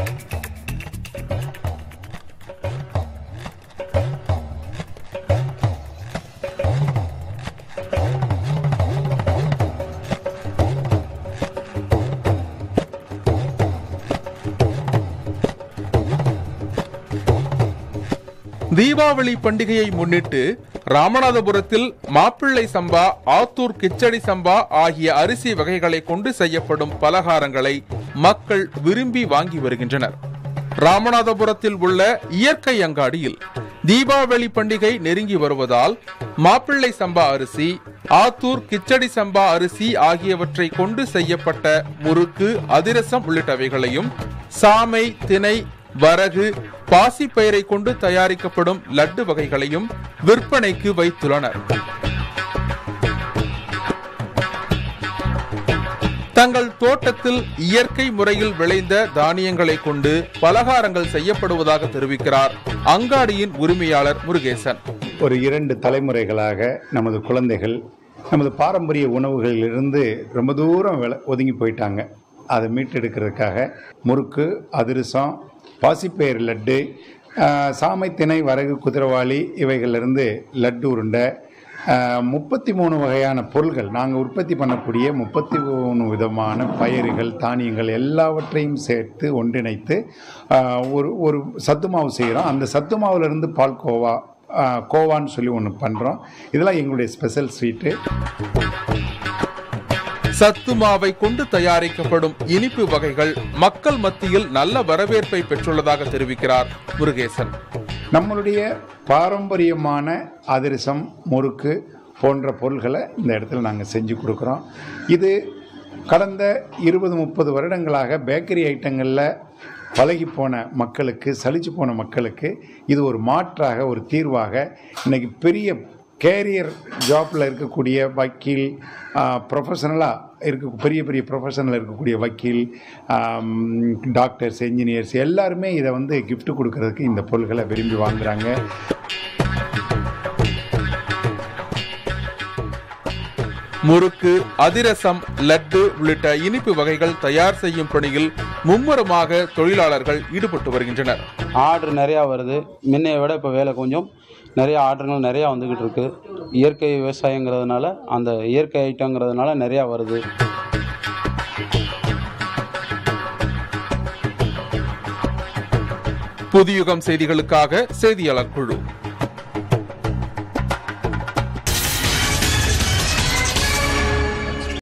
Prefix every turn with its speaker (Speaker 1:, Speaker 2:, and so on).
Speaker 1: தீபாவளி பண்டிகையை முன்னிட்டு ராமநாதபுரத்தில் மாப்பிள்ளை சம்பா ஆத்தூர் கிச்சடி சம்பா ஆகிய அரிசி வகைகளை கொண்டு செய்யப்படும் பலகாரங்களை மக்கள் விரும்பி வாங்கி வருகின்றனர் ராமநாதபுரத்தில் உள்ள இயற்கை அங்காடியில் தீபாவளி பண்டிகை நெருங்கி வருவதால் மாப்பிள்ளை சம்பா அரிசி ஆத்தூர் கிச்சடி சம்பா அரிசி ஆகியவற்றை கொண்டு செய்யப்பட்ட முறுக்கு அதிரசம் உள்ளிட்டவைகளையும் சாமை திணை வரகு பாசிப்பயிரை கொண்டு தயாரிக்கப்படும் லட்டு வகைகளையும் விற்பனைக்கு வைத்துள்ளனர் தங்கள் தோட்டத்தில் இயற்கை முறையில் விளைந்த தானியங்களை கொண்டு பலகாரங்கள் செய்யப்படுவதாக தெரிவிக்கிறார் அங்காடியின் உரிமையாளர் முருகேசன்
Speaker 2: ஒரு இரண்டு தலைமுறைகளாக நமது குழந்தைகள் நமது பாரம்பரிய உணவுகளிலிருந்து ரொம்ப தூரம் வில- ஒதுங்கி போயிட்டாங்க அதை மீட்டெடுக்கிறதுக்காக முறுக்கு அதிரசம் பாசிப்பயிறு லட்டு ஆஹ், சாமை திணை வரகு குதிரவாளி இவைகளிலிருந்து லட்டு உருண்டை முப்பத்தி மூணு வகையான பொருள்கள் நாங்கள் உற்பத்தி பண்ணக்கூடிய முப்பத்தி மூணு விதமான பயிர்கள் தானியங்கள் எல்லாவற்றையும் சேர்த்து ஒன்றிணைத்து ஆஹ், ஒரு ஒரு சத்து மாவு செய்கிறோம் அந்த சத்து மாவுலேருந்து பால்கோவா ஆஹ், கோவான்னு சொல்லி ஒன்று பண்ணுறோம் இதெல்லாம் எங்களுடைய ஸ்பெஷல் ஸ்வீட்டு
Speaker 1: சத்து மாவை கொண்டு தயாரிக்கப்படும் இனிப்பு வகைகள் மக்கள் மத்தியில் நல்ல வரவேற்பை பெற்றுள்ளதாக தெரிவிக்கிறார் முருகேசன்
Speaker 2: நம்மளுடைய பாரம்பரியமான அதிரசம் முறுக்கு போன்ற பொருள்களை இந்த இடத்துல நாங்கள் செஞ்சு கொடுக்குறோம் இது கடந்த இருபது முப்பது வருடங்களாக பேக்கரி ஐட்டங்களில் பழகி போன மக்களுக்கு சலிச்சு போன மக்களுக்கு இது ஒரு மாற்றாக ஒரு தீர்வாக இன்னைக்கு பெரிய கேரியர் ஜாப்பில் இருக்கக்கூடிய வக்கீல் ப்ரொஃபஷனலாக இருக்க பெரிய பெரிய ப்ரொஃபஷனில் இருக்கக்கூடிய வக்கீல் ஆம், டாக்டர்ஸ் என்ஜினியர்ஸ் எல்லாருமே இதை வந்து gift கொடுக்கறதுக்கு இந்த பொருள்களை விரும்பி வாங்குறாங்க
Speaker 1: முறுக்கு அதிரசம் லட்டு உள்ளிட்ட இனிப்பு வகைகள் தயார் செய்யும் பணியில் மும்முரமாக தொழிலாளர்கள் ஈடுபட்டு வருகின்றனர்
Speaker 3: ஆர்டர் நிறையா வருது முன்னைய விட இப்போ வேலை கொஞ்சம் நிறைய ஆர்டர்கள் நிறையா வந்துக்கிட்டு இருக்கு இயற்கை விவசாயங்கிறதுனால அந்த இயற்கை ஐட்டங்கிறதுனால நிறையா வருது
Speaker 1: புதியுகம் செய்திகளுக்காக செய்தியாளர் குழு